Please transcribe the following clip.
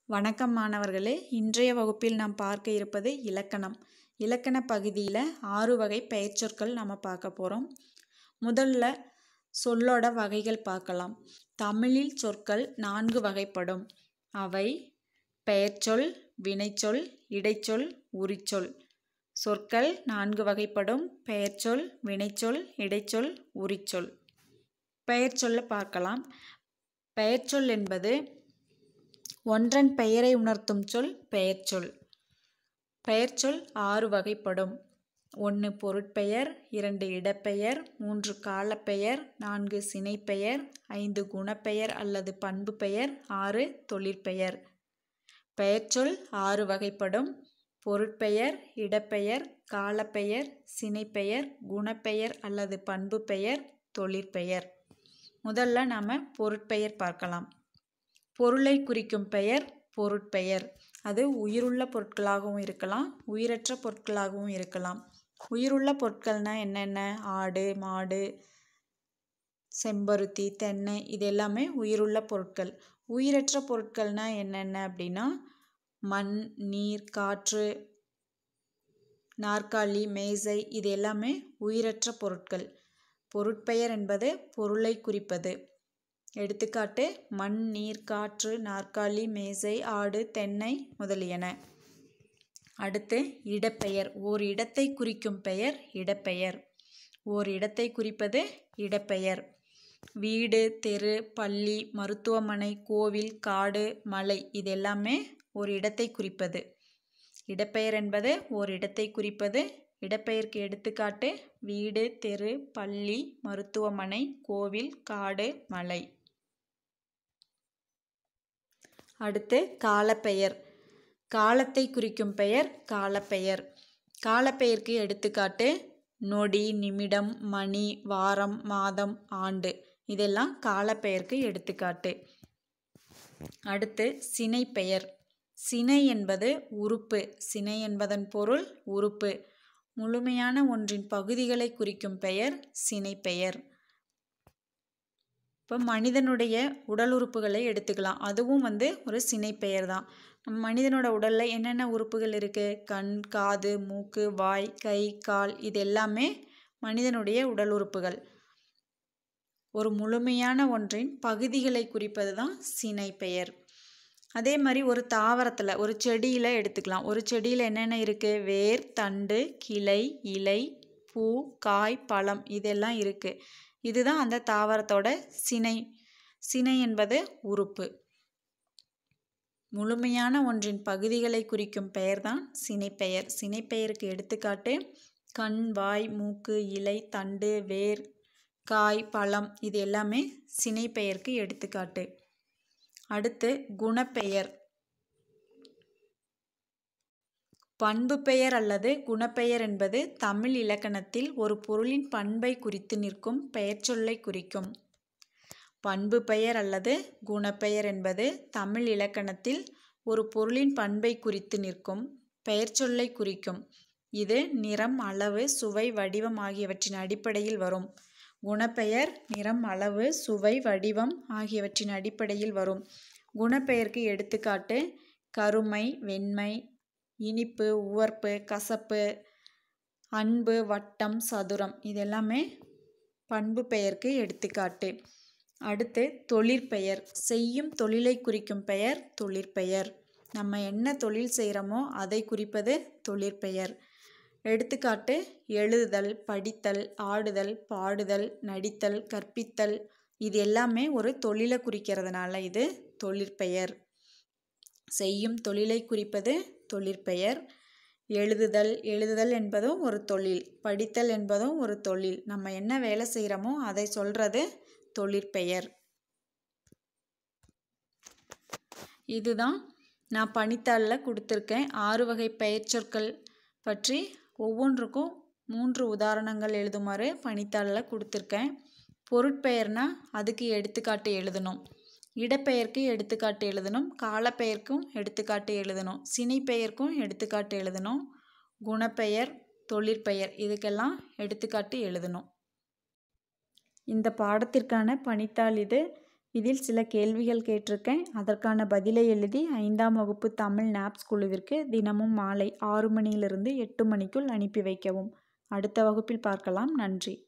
வணக்கம் மாணவர்களே இன்றைய வகுப்பில் நாம் பார்க்க இருப்பது இலக்கணம் இலக்கண பகுதியில் ஆறு வகை பெயர்ச்சொற்கள் நம்ம பார்க்க போகிறோம் முதல்ல சொல்லோட வகைகள் பார்க்கலாம் தமிழில் சொற்கள் நான்கு வகைப்படும் அவை பெயர்ச்சொல் வினைச்சொல் இடைச்சொல் உரிச்சொல் சொற்கள் நான்கு வகைப்படும் பெயர்ச்சொல் வினைச்சொல் இடைச்சொல் உரிச்சொல் பெயர்ச்சொல்ல பார்க்கலாம் பெயர்ச்சொல் என்பது ஒன்றன் பெயரை உணர்த்தும் சொல் பெயர்ச்சொல் பெயர்ச்சொல் ஆறு வகைப்படும் ஒன்று பொருட்பெயர் இரண்டு இடப்பெயர் மூன்று காலப்பெயர் நான்கு சினைப்பெயர் ஐந்து குணப்பெயர் அல்லது பண்பு பெயர் ஆறு தொழிற்பெயர் பெயர்ச்சொல் ஆறு வகைப்படும் பொருட்பெயர் இடப்பெயர் காலப்பெயர் சினைப்பெயர் குணப்பெயர் அல்லது பண்பு பெயர் தொழிற்பெயர் முதல்ல நாம் பொருட்பெயர் பார்க்கலாம் பொருளை குறிக்கும் பெயர் பொருட்பெயர் அது உயிருள்ள பொருட்களாகவும் இருக்கலாம் உயிரற்ற பொருட்களாகவும் இருக்கலாம் உயிருள்ள பொருட்கள்னா என்னென்ன ஆடு மாடு செம்பருத்தி தென்னை இது எல்லாமே உயிருள்ள பொருட்கள் உயிரற்ற பொருட்கள்னா என்னென்ன அப்படின்னா மண் நீர் காற்று நாற்காலி மேசை இது எல்லாமே உயிரற்ற பொருட்கள் பொருட்பெயர் என்பது பொருளை குறிப்பது எடுத்துக்காட்டு மண் நீர் காற்று நாற்காலி மேசை ஆடு தென்னை முதலியன அடுத்து இடப்பெயர் ஓர் இடத்தை குறிக்கும் பெயர் இடப்பெயர் ஓர் இடத்தை குறிப்பது இடப்பெயர் வீடு தெரு பள்ளி மருத்துவமனை கோவில் காடு மலை இது எல்லாமே ஒரு இடத்தை குறிப்பது இடப்பெயர் என்பது ஓர் இடத்தை குறிப்பது இடப்பெயருக்கு எடுத்துக்காட்டு வீடு தெரு பள்ளி மருத்துவமனை கோவில் காடு மலை அடுத்து காலப்பெயர் காலத்தை குறிக்கும் பெயர் காலப்பெயர் காலப்பெயருக்கு எடுத்துக்காட்டு நொடி நிமிடம் மணி வாரம் மாதம் ஆண்டு இதெல்லாம் காலப்பெயருக்கு எடுத்துக்காட்டு அடுத்து சினைப்பெயர் சினை என்பது உறுப்பு சினை என்பதன் பொருள் உறுப்பு முழுமையான ஒன்றின் பகுதிகளை குறிக்கும் பெயர் சினைப்பெயர் இப்போ மனிதனுடைய உடல் உறுப்புகளை எடுத்துக்கலாம் அதுவும் வந்து ஒரு சினைப்பெயர் தான் மனிதனோட உடலில் என்னென்ன உறுப்புகள் இருக்குது கண் காது மூக்கு வாய் கை கால் இது எல்லாமே மனிதனுடைய உடல் உறுப்புகள் ஒரு முழுமையான ஒன்றின் பகுதிகளை குறிப்பது தான் சினைப்பெயர் அதே மாதிரி ஒரு தாவரத்தில் ஒரு செடியில் எடுத்துக்கலாம் ஒரு செடியில் என்னென்ன இருக்குது வேர் தண்டு கிளை இலை பூ காய் பழம் இதெல்லாம் இருக்குது இதுதான் அந்த தாவரத்தோட சினை சினை என்பது உறுப்பு முழுமையான ஒன்றின் பகுதிகளை குறிக்கும் பெயர்தான் சினைப்பெயர் சினைப்பெயருக்கு எடுத்துக்காட்டு கண் வாய் மூக்கு இலை தண்டு வேர் காய் பழம் இது எல்லாமே சினைப்பெயருக்கு எடுத்துக்காட்டு அடுத்து குணப்பெயர் பண்பு பெயர் அல்லது குணப்பெயர் என்பது தமிழ் இலக்கணத்தில் ஒரு பொருளின் பண்பை குறித்து நிற்கும் பெயர்ச்சொல்லை குறிக்கும் பண்பு பெயர் அல்லது குணப்பெயர் என்பது தமிழ் இலக்கணத்தில் ஒரு பொருளின் பண்பை குறித்து நிற்கும் பெயர்ச்சொல்லை குறிக்கும் இது நிறம் அளவு சுவை வடிவம் ஆகியவற்றின் அடிப்படையில் வரும் குணப்பெயர் நிறம் அளவு சுவை வடிவம் ஆகியவற்றின் அடிப்படையில் வரும் குணப்பெயருக்கு எடுத்துக்காட்டு கருமை வெண்மை இனிப்பு உவர்ப்பு கசப்பு அன்பு வட்டம் சதுரம் இதெல்லாமே பண்பு பெயருக்கு எடுத்துக்காட்டு அடுத்து தொழிற்பெயர் செய்யும் தொழிலை குறிக்கும் பெயர் தொழிற்பெயர் நம்ம என்ன தொழில் செய்கிறோமோ அதை குறிப்பது தொழிற்பெயர் எடுத்துக்காட்டு எழுதுதல் படித்தல் ஆடுதல் பாடுதல் நடித்தல் கற்பித்தல் இது எல்லாமே ஒரு தொழிலை குறிக்கிறதுனால இது தொழிற்பெயர் செய்யும் தொழிலை குறிப்பது தொழிற்பெயர் எழுதுதல் எழுதுதல் என்பதும் ஒரு தொழில் படித்தல் என்பதும் ஒரு தொழில் நம்ம என்ன வேலை செய்கிறோமோ அதை சொல்கிறது தொழிற்பெயர் இதுதான் நான் பணித்தாளில் கொடுத்துருக்கேன் ஆறு வகை பெயர்ச்சொற்கள் பற்றி ஒவ்வொன்றுக்கும் மூன்று உதாரணங்கள் எழுதுமாறு பணித்தாளில் கொடுத்துருக்கேன் பொருட்பெயர்னா அதுக்கு எடுத்துக்காட்டு எழுதணும் இடப்பெயருக்கு எடுத்துக்காட்டு எழுதணும் காலப்பெயருக்கும் எடுத்துக்காட்டு எழுதணும் சினைப்பெயருக்கும் எடுத்துக்காட்டு எழுதணும் குணப்பெயர் தொழிற்பெயர் இதுக்கெல்லாம் எடுத்துக்காட்டு எழுதணும் இந்த பாடத்திற்கான பணித்தாள் இது இதில் சில கேள்விகள் கேட்டிருக்கேன் அதற்கான பதிலை எழுதி ஐந்தாம் வகுப்பு தமிழ் நாப்ஸ் குழுவிற்கு தினமும் மாலை ஆறு மணியிலிருந்து எட்டு மணிக்குள் அனுப்பி வைக்கவும் அடுத்த வகுப்பில் பார்க்கலாம் நன்றி